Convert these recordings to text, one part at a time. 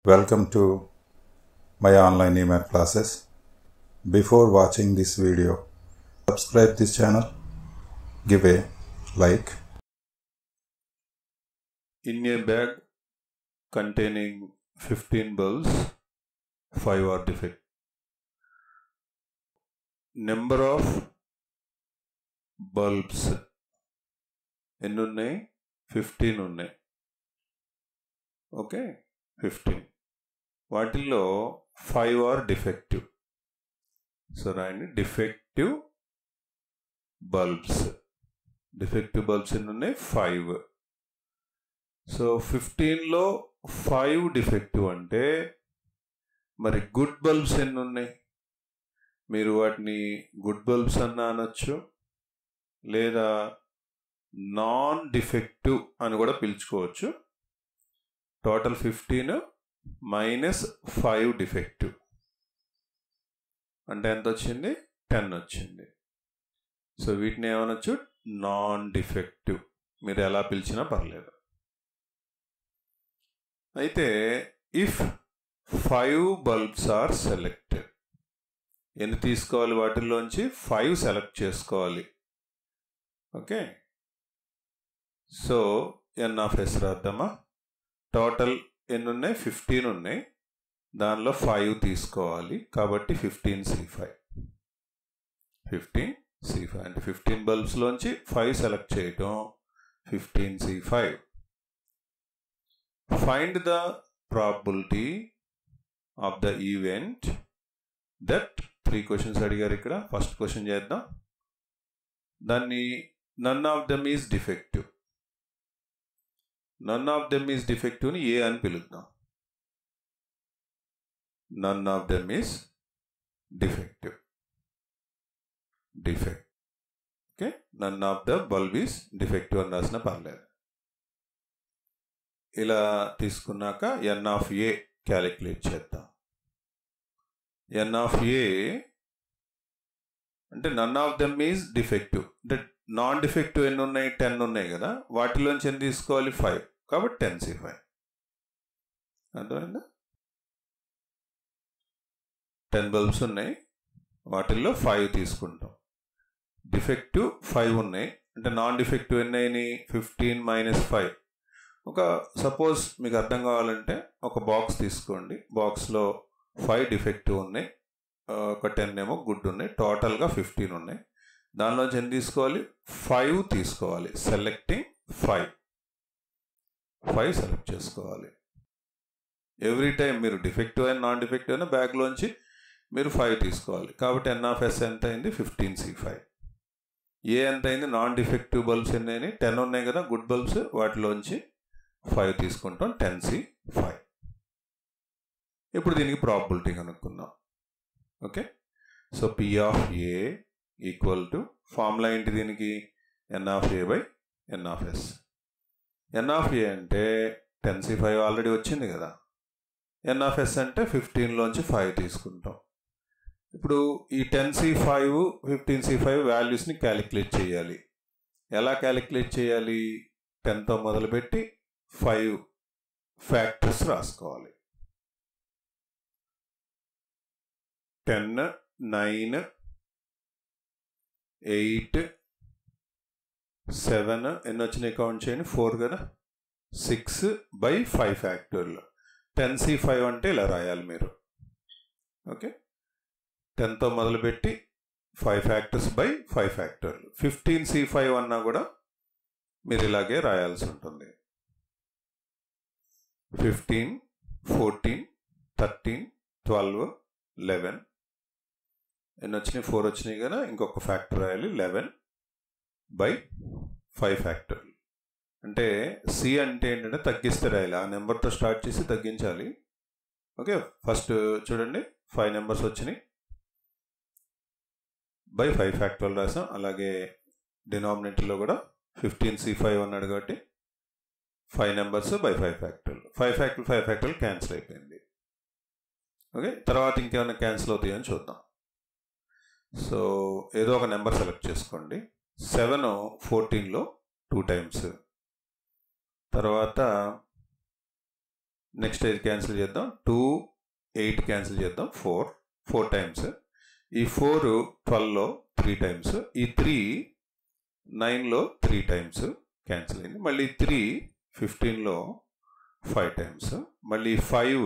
Welcome to my online email classes. Before watching this video, subscribe this channel, give a like. In a bag containing 15 bulbs, 5 are defect. Number of bulbs ఎన్ని ఉన్నాయి fifteen ఉన్నాయి okay fifteen వాటిల్లో five are defective so రాయండి defective bulbs defective bulbs ఎన్ని ఉన్నాయి five so ఫిఫ్టీన్లో five defective అంటే మరి గుడ్ బల్బ్స్ ఎన్ని ఉన్నాయి మీరు వాటిని గుడ్ బల్బ్స్ అన్న అనొచ్చు లేదా నాన్ డిఫెక్టివ్ అని కూడా పిలుచుకోవచ్చు total fifteen minus five defective అంటే ఎంత వచ్చింది టెన్ వచ్చింది సో వీటిని ఏమనొచ్చు నాన్ డిఫెక్టివ్ మీరు ఎలా పిలిచినా పర్లేదు అయితే if five bulbs are selected ఎన్ని తీసుకోవాలి వాటిల్లోంచి ఫైవ్ సెలెక్ట్ చేసుకోవాలి okay so N of S రాద్దామా టోటల్ ఎన్ని ఉన్నాయి ఫిఫ్టీన్ ఉన్నాయి దానిలో ఫైవ్ తీసుకోవాలి కాబట్టి fifteen C five fifteen C five అంటే ఫిఫ్టీన్ బల్బ్స్లోంచి ఫైవ్ సెలెక్ట్ చేయటం fifteen C five find the probability of the event that three questions అడిగారు ఇక్కడ ఫస్ట్ క్వశ్చన్ చేద్దాం దాన్ని none of them is defective none of them is డిఫెక్టివ్ని ఏ అని పిలుద్దాం none of them is defective defect okay none of the bulb is defective అని రాసిన పర్లేదు ఇలా తీసుకున్నాక ఎన్ ఆఫ్ ఏ క్యాలిక్యులేట్ చేద్దాం ఎన్ ఆఫ్ ఏ అంటే none of them is defective అంటే నాన్ డిఫెక్టివ్ ఎన్ని ఉన్నాయి టెన్ ఉన్నాయి కదా వాటిలోంచి ఎన్ని తీసుకోవాలి ఫైవ్ కాబట్టి టెన్ సి ఫైవ్ అర్థమైందా టెన్ బల్బ్స్ ఉన్నాయి వాటిల్లో ఫైవ్ తీసుకుంటాం డిఫెక్టివ్ ఫైవ్ ఉన్నాయి అంటే నాన్ డిఫెక్టివ్ ఎన్ని అయినాయి ఫిఫ్టీన్ మైనస్ ఫైవ్ ఒక సపోజ్ మీకు అర్థం కావాలంటే ఒక బాక్స్ తీసుకోండి బాక్స్లో ఫైవ్ డిఫెక్టివ్ ఉన్నాయి ఒక టెన్ ఏమో గుడ్ ఉన్నాయి టోటల్గా ఫిఫ్టీన్ ఉన్నాయి దానిలోంచి ఎన్ని తీసుకోవాలి ఫైవ్ తీసుకోవాలి సెలెక్టింగ్ ఫైవ్ ఫైవ్ సెలెక్ట్ చేసుకోవాలి ఎవ్రీ టైం మీరు డిఫెక్టివ్ అయిన నాన్ డిఫెక్టివ్ అయినా బ్యాగ్లోంచి మీరు ఫైవ్ తీసుకోవాలి కాబట్టి ఎన్ఆఫ్ఎస్ ఎంత అయింది ఫిఫ్టీన్ సి ఫైవ్ ఏ ఎంత అయింది నాన్ డిఫెక్టివ్ బల్బ్స్ ఎన్ని అయినాయి టెన్ ఉన్నాయి కదా గుడ్ బల్బ్స్ వాటిలోంచి ఫైవ్ తీసుకుంటాం టెన్ సి ఫైవ్ ఇప్పుడు దీనికి ప్రాబిలిటీ కనుక్కుందాం okay so P of A equal to formula ఏంటి దీనికి N of A by N of S N of A అంటే టెన్ సి ఫైవ్ ఆల్రెడీ వచ్చింది కదా ఎన్ ఆఫ్ ఎస్ అంటే ఫిఫ్టీన్లోంచి ఫైవ్ తీసుకుంటాం ఇప్పుడు ఈ ten C five fifteen C five వాల్యూస్ని క్యాలిక్యులేట్ చేయాలి ఎలా క్యాలిక్యులేట్ చేయాలి టెన్తో మొదలుపెట్టి ఫైవ్ ఫ్యాక్టర్స్ రాసుకోవాలి టెన్ నైన్ ఎయిట్ సెవెన్ ఎన్ని వచ్చినాయి కౌంట్ చేయండి ఫోర్ కదా సిక్స్ బై ఫైవ్ ఫ్యాక్టర్లు టెన్ సి ఫైవ్ అంటే ఇలా రాయాలి మీరు ఓకే టెన్తో మొదలుపెట్టి ఫైవ్ ఫ్యాక్టర్స్ బై ఫైవ్ ఫ్యాక్టర్లు ఫిఫ్టీన్ సి ఫైవ్ అన్నా కూడా మీరు ఇలాగే రాయాల్సి ఉంటుంది fifteen fourteen thirteen twelve eleven ఎన్ని వచ్చినాయి ఫోర్ వచ్చినాయి కదా ఇంకొక ఫ్యాక్టర్ రాయాలి లెవెన్ బై ఫైవ్ ఫ్యాక్టర్ అంటే సి అంటే ఏంటంటే తగ్గిస్తే రాయాలి ఆ నెంబర్తో స్టార్ట్ చేసి తగ్గించాలి ఓకే ఫస్ట్ చూడండి ఫైవ్ నెంబర్స్ వచ్చినాయి బై ఫైవ్ ఫ్యాక్టర్లు రాసాం అలాగే డినామినేటర్లో కూడా ఫిఫ్టీన్ సి ఫైవ్ అన్నాడు కాబట్టి ఫైవ్ నెంబర్స్ బై ఫైవ్ ఫ్యాక్టర్లు ఫైవ్ ఫ్యాక్టర్ ఫైవ్ ఫ్యాక్టర్లు క్యాన్సిల్ అయిపోయింది ఓకే తర్వాత ఇంకేమైనా క్యాన్సిల్ అవుతాయని చూద్దాం సో ఏదో ఒక నెంబర్ సెలెక్ట్ చేసుకోండి సెవెన్ ఫోర్టీన్లో టూ టైమ్స్ తర్వాత నెక్స్ట్ ఇది క్యాన్సిల్ చేద్దాం టూ ఎయిట్ క్యాన్సిల్ చేద్దాం ఫోర్ ఫోర్ టైమ్స్ ఈ ఫోర్ ట్వెల్వ్లో త్రీ టైమ్స్ ఈ త్రీ నైన్లో త్రీ టైమ్స్ క్యాన్సిల్ అయింది మళ్ళీ త్రీ ఫిఫ్టీన్లో ఫైవ్ టైమ్స్ మళ్ళీ ఫైవ్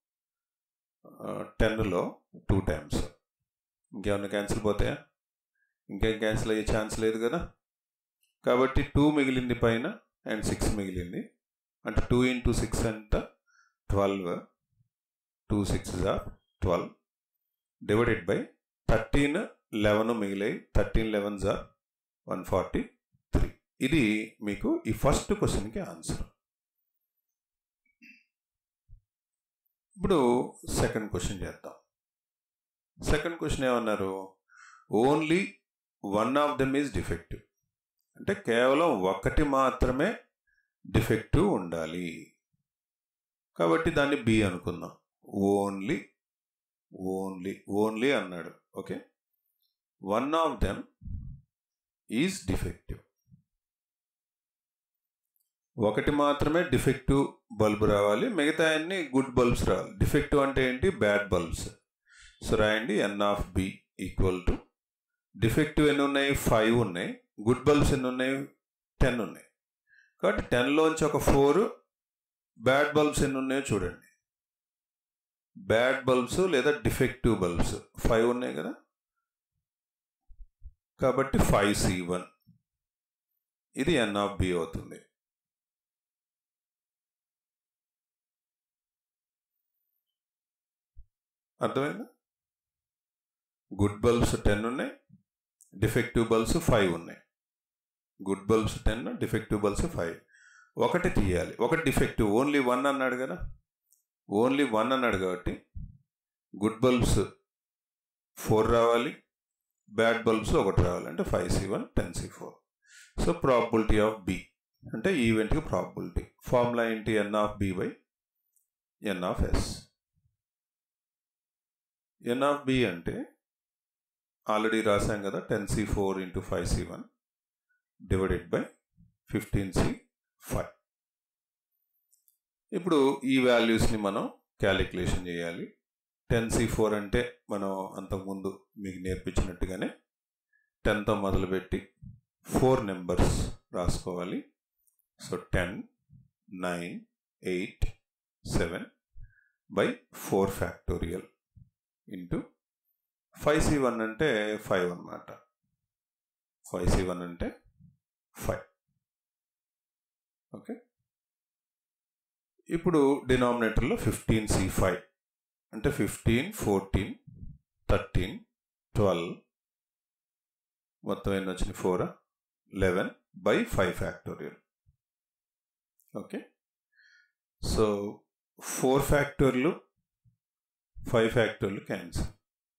టెన్లో టూ టైమ్స్ ఇంకేమన్నా క్యాన్సిల్ పోతాయా ఇంకేం క్యాన్సిల్ అయ్యే ఛాన్స్ లేదు కదా కాబట్టి టూ మిగిలింది పైన అండ్ సిక్స్ మిగిలింది అంటే టూ ఇంటూ సిక్స్ ఎంత twelve two six or twelve divided by thirteen eleven మిగిలాయి థర్టీన్ లెవెన్ జార్ వన్ ఫార్టీ త్రీ ఇది మీకు ఈ ఫస్ట్ క్వశ్చన్కి ఆన్సర్ ఇప్పుడు సెకండ్ క్వశ్చన్ చేద్దాం సెకండ్ క్వశ్చన్ ఏమన్నారు only one of them is defective అంటే కేవలం ఒకటి మాత్రమే డిఫెక్టివ్ ఉండాలి కాబట్టి దాన్ని బి అనుకుందాం ఓన్లీ ఓన్లీ ఓన్లీ అన్నాడు okay one of them is defective ఒకటి మాత్రమే డిఫెక్టివ్ బల్బ్ రావాలి మిగతా అన్ని గుడ్ బల్బ్స్ రావాలి డిఫెక్టివ్ అంటే ఏంటి బ్యాడ్ బల్బ్స్ సో రాయండి N of B equal to defective ఎన్ని ఉన్నాయి ఫైవ్ ఉన్నాయి గుడ్ బల్బ్స్ ఎన్ని ఉన్నాయి టెన్ ఉన్నాయి కాబట్టి టెన్లోంచి ఒక ఫోర్ బ్యాడ్ బల్బ్స్ ఎన్ని ఉన్నాయో చూడండి బ్యాడ్ బల్బ్స్ లేదా డిఫెక్టివ్ బల్బ్స్ ఫైవ్ ఉన్నాయి కదా కాబట్టి ఫైవ్ సి వన్ ఇది ఎన్ ఆఫ్ బి అవుతుంది అర్థమైందా గుడ్ బల్బ్స్ టెన్ ఉన్నాయి డిఫెక్టివ్ బల్బ్స్ ఫైవ్ ఉన్నాయి good bulbs ten defective bulbs five ఒకటి తీయాలి ఒకటి డిఫెక్టివ్ ఓన్లీ వన్ అన్నాడు కదా ఓన్లీ వన్ అన్నాడు కాబట్టి గుడ్ బల్బ్స్ ఫోర్ రావాలి బ్యాడ్ బల్బ్స్ ఒకటి రావాలి అంటే five C one ten C four so probability of B అంటే ఈవెంట్కి ప్రాబిలిటీ ఫార్ములా ఏంటి N of B by N of S N of B అంటే ఆల్రెడీ రాసాం కదా ten C four into five C one divided by fifteen C five ఇప్పుడు ఈ వాల్యూస్ని మనం క్యాలిక్యులేషన్ చేయాలి టెన్ సి ఫోర్ అంటే మనం అంతకుముందు మీకు నేర్పించినట్టుగానే టెన్తో మొదలుపెట్టి ఫోర్ నెంబర్స్ రాసుకోవాలి so ten nine eight seven by four factorial into five C one అంటే ఫైవ్ అనమాట ఫైవ్ సి వన్ అంటే ఫైవ్ ఓకే ఇప్పుడు డినామినేటర్లో ఫిఫ్టీన్ సి ఫైవ్ అంటే ఫిఫ్టీన్ ఫోర్టీన్ థర్టీన్ ట్వెల్వ్ మొత్తం ఎన్ని వచ్చినాయి four eleven by five factorial okay so four ఫ్యాక్టోర్లు ఫైవ్ ఫ్యాక్టోర్లు క్యాన్సిల్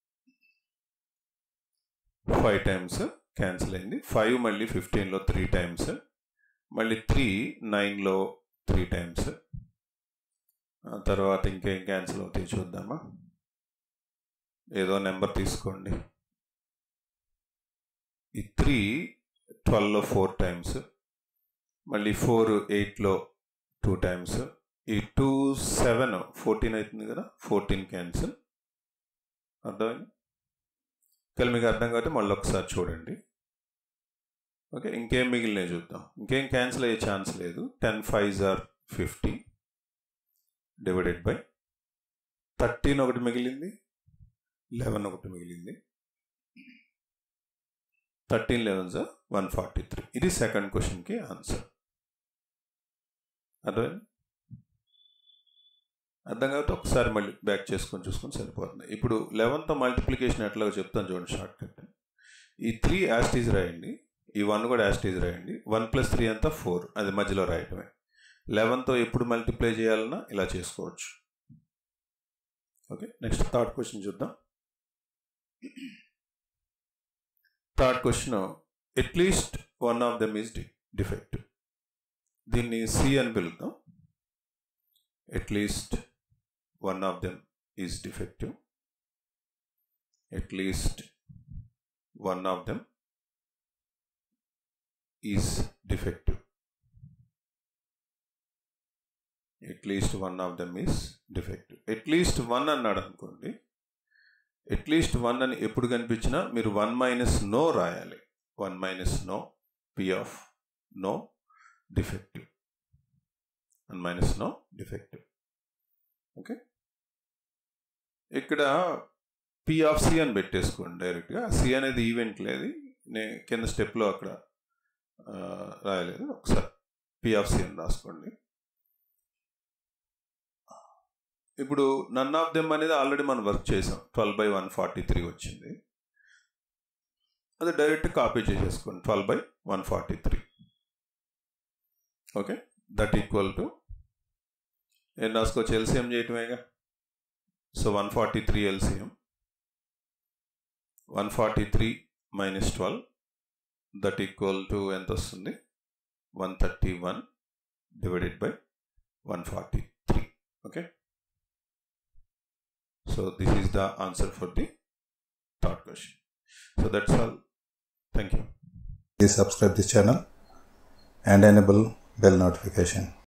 ఫైవ్ టైమ్స్ క్యాన్సిల్ అయింది ఫైవ్ మళ్ళీ ఫిఫ్టీన్లో త్రీ టైమ్స్ మళ్ళీ త్రీ నైన్లో త్రీ టైమ్స్ తర్వాత ఇంకేం క్యాన్సిల్ అవుతాయి చూద్దామా ఏదో నెంబర్ తీసుకోండి ఈ త్రీ ట్వెల్వ్లో ఫోర్ టైమ్స్ మళ్ళీ ఫోర్ ఎయిట్లో టూ టైమ్స్ ఈ టూ సెవెన్ ఫోర్టీన్ అవుతుంది కదా ఫోర్టీన్ క్యాన్సిల్ అర్థమైంది కానీ మీకు అర్థం కాబట్టి మళ్ళీ ఒకసారి చూడండి ఓకే ఇంకేం మిగిలినాయి చూద్దాం ఇంకేం క్యాన్సిల్ అయ్యే ఛాన్స్ లేదు ten five or fifty divided by thirteen ఒకటి మిగిలింది లెవెన్ ఒకటి మిగిలింది థర్టీన్ లెవెన్ సార్ వన్ ఫార్టీ త్రీ ఇది సెకండ్ క్వశ్చన్కి ఆన్సర్ అర్థమైంది అర్థం కాబట్టి ఒకసారి మళ్ళీ బ్యాక్ చేసుకొని చూసుకొని సరిపోతుంది ఇప్పుడు లెవెన్త్ మల్టిప్లికేషన్ ఎట్లాగో చెప్తాను చూడండి షార్ట్ కట్ ఈ త్రీ యాస్టీజ్ రాయండి ఈ వన్ కూడా యాస్టీజ్ రాయండి వన్ ప్లస్ త్రీ అంతా ఫోర్ అది మధ్యలో రాయటమే లెవెన్తో ఎప్పుడు మల్టిప్లై చేయాలన్నా ఇలా చేసుకోవచ్చు ఓకే నెక్స్ట్ థర్డ్ క్వశ్చన్ చూద్దాం third question at least one of them is defect దీన్ని సి అని పిలుద్దాం at least one of them is defective at least one of them is defective at least one of them is defective at least one అన్నాడు అనుకోండి at least one అని ఎప్పుడు కనిపించినా మీరు one minus no రాయాలి one minus no P of no defective one minus no defective okay ఇక్కడ P of C అని పెట్టేసుకోండి డైరెక్ట్గా సి అనేది ఈవెంట్ లేదు నేను కింద స్టెప్లో అక్కడ రాయలేదు ఒకసారి పి ఆఫ్ సి అని రాసుకోండి ఇప్పుడు నన్ ఆఫ్ దెమ్ అనేది ఆల్రెడీ మనం వర్క్ చేసాం twelve by one forty three వచ్చింది అది డైరెక్ట్ కాపీ చేసేసుకోండి twelve by one forty three okay that equal to ఏం రాసుకోవచ్చు ఎల్సిఎం చేయటమేగా so one forty three LCM one forty three minus twelve that equal to ఎంత వస్తుంది one thirty one divided by one forty three okay so this is the answer for the third question so that's all thank you Please subscribe this channel and enable bell notification.